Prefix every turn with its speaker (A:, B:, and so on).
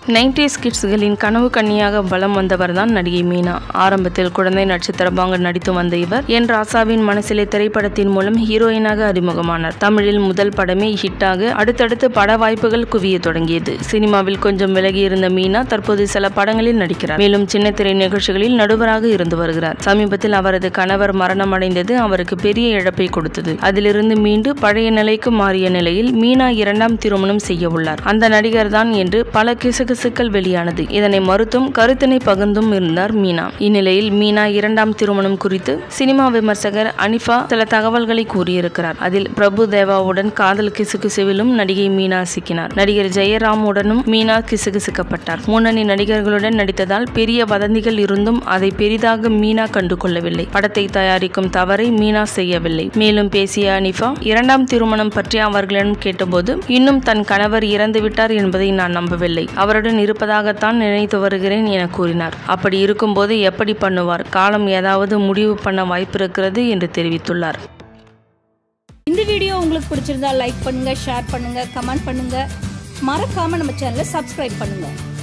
A: nineties கிட்ஸ்களின் கனவு கன்னியாக வலம் வந்தவர் தான் நடிகை மீனா ஆரம்பத்தில் குழந்தை நட்சத்திரமாக நடித்து வந்த இவர் என் ராசாவின் மனசிலே திரைப்படத்தின் மூலம் ஹீரோயினாக அறிமுகமானார் தமிழில் முதல் படமே ஹிட்டாக அடுத்தடுத்து பட வாய்ப்புகள் குவிய தொடங்கியது சினிமாவில் கொஞ்சம் விலகி இருந்த மீனா தற்போது சில படங்களில் நடிக்கிறார் மேலும் சின்ன திரை நிகழ்ச்சிகளில் நடுவராக இருந்து வருகிறார் சமீபத்தில் அவரது கணவர் மரணம் அடைந்தது அவருக்கு பெரிய இழப்பை கொடுத்தது அதிலிருந்து மீண்டு பழைய நிலைக்கு மாறிய நிலையில் மீனா இரண்டாம் திருமணம் செய்ய உள்ளார் அந்த நடிகர் தான் என்று பல கிசுகிசுக்கள் வெளியானது இதனை மறுத்தும் கருத்தினை பகிர்ந்தும் இருந்தார் மீனா இந்நிலையில் மீனா இரண்டாம் திருமணம் குறித்து சினிமா விமர்சகர் அனிஃபா சில தகவல்களை கூறியிருக்கிறார் அதில் பிரபு தேவாவுடன் காதல் கிசுகிசுவிலும் நடிகை மீனா சிக்கினார் நடிகர் ஜெயராமுடனும் மீனா கிசுகிசுக்கப்பட்டார் முன்னணி நடிகர்களுடன் நடித்ததால் பெரிய வதந்திகள் இருந்தும் அதை பெரிதாக மீனா கண்டு கொள்ளவில்லை படத்தை தயாரிக்கும் தவறை மீனா செய்யவில்லை மேலும் பேசிய அனிஃபா இரண்டாம் திருமணம் பற்றி அவர்களிடம் கேட்டபோது இன்னும் தன் கணவர் இறந்துவிட்டார் என்பதை நான் நம்பவில்லை அவருடன் இருப்பதாகத்தான் நினைத்து வருகிறேன் என கூறினார் அப்படி இருக்கும்போது எப்படி பண்ணுவார் காலம் ஏதாவது முடிவு பண்ண வாய்ப்பிருக்கிறது என்று தெரிவித்துள்ளார்
B: இந்த வீடியோ உங்களுக்கு பிடிச்சிருந்தா லைக் பண்ணுங்க ஷேர் பண்ணுங்க கமெண்ட் பண்ணுங்க மறக்காம நம்ம சேனலை சப்ஸ்கிரைப் பண்ணுங்க